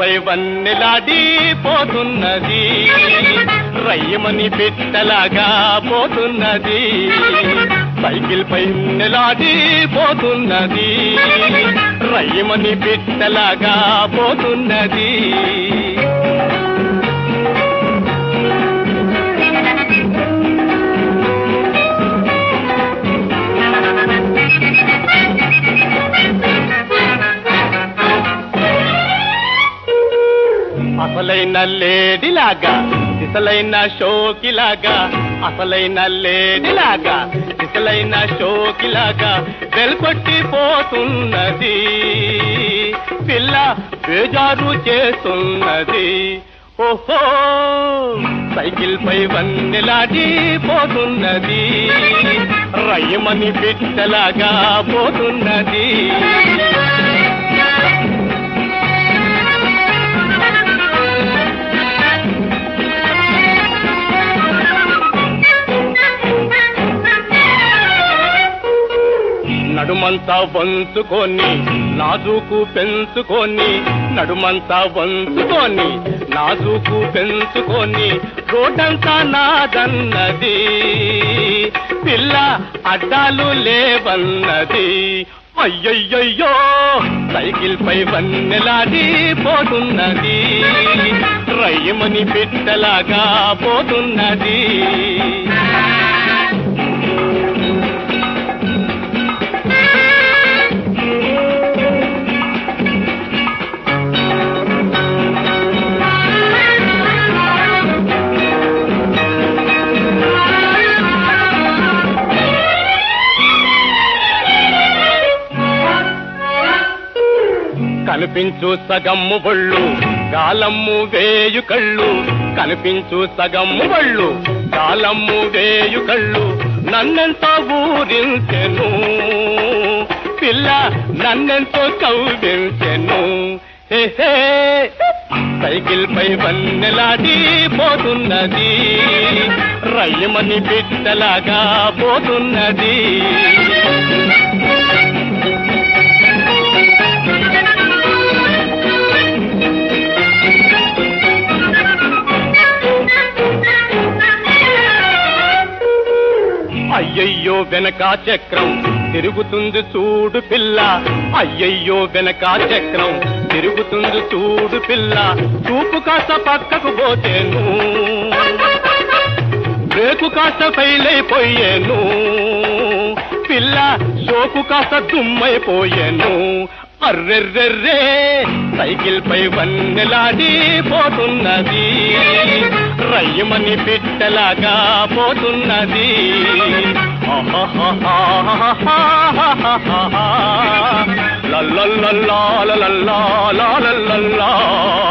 పై వన్నెలాడి పోతున్నది రయ్యమని పెట్టలాగా పోతున్నది సైకిల్ పై నెలాడి పోతున్నది రయ్యమని పెట్టలాగా పోతున్నది అసలైన లేడిలాగా దిశలైన షోకిలాగా అసలైన లేడిలాగా దిశలైన షోకిలాగా వెల్కొట్టి పోతున్నది పిల్ల బేజారు చేస్తున్నది ఓహో సైకిల్ పై వన్నెలాడి పోతున్నది రయ్యమని పిట్టలాగా పోతున్నది నడుమంతా వంచుకొని నాజుకు పెంచుకొని నడుమంతా వంచుకొని నాజుకు పెంచుకొని రోడ్డంతా నాదన్నది పిల్ల అడ్డాలు లేవన్నది అయ్యయ్యయ్యో సైకిల్ పై వన్నెలాడి పోతున్నది రయ్యమని పిట్టలాగా పోతున్నది కనిపించు సగమ్ము బొళ్ళు గాలమ్ము వేయు కళ్ళు కనిపించు సగమ్ము బొళ్ళు గాలమ్ము వేయు కళ్ళు నన్నెంతో ఊరించెను పిల్ల నన్నెంతో కౌగించెను హే హే సైకిల్ పై వన్నెలాడి పోతున్నది రయ్యమని బిడ్డలాగా పోతున్నది అయ్యయ్యో వెనక చక్రం తిరుగుతుంది చూడు పిల్ల అయ్యయ్యో వెనక చక్రం తిరుగుతుంది చూడు పిల్ల చూపు కాస్త పక్కకు పోతేను బ్రేకు కాస్త ఫెయిల్ అయిపోయాను పిల్ల సోకు కాస్త దుమ్మైపోయాను అర్రెర్రెర్రే సైకిల్ పై వన్నెలాడి పోతున్నది రయ్యమని పిట్టలాగా పోతున్నది లల్లల్లల్లా లల్లల్లా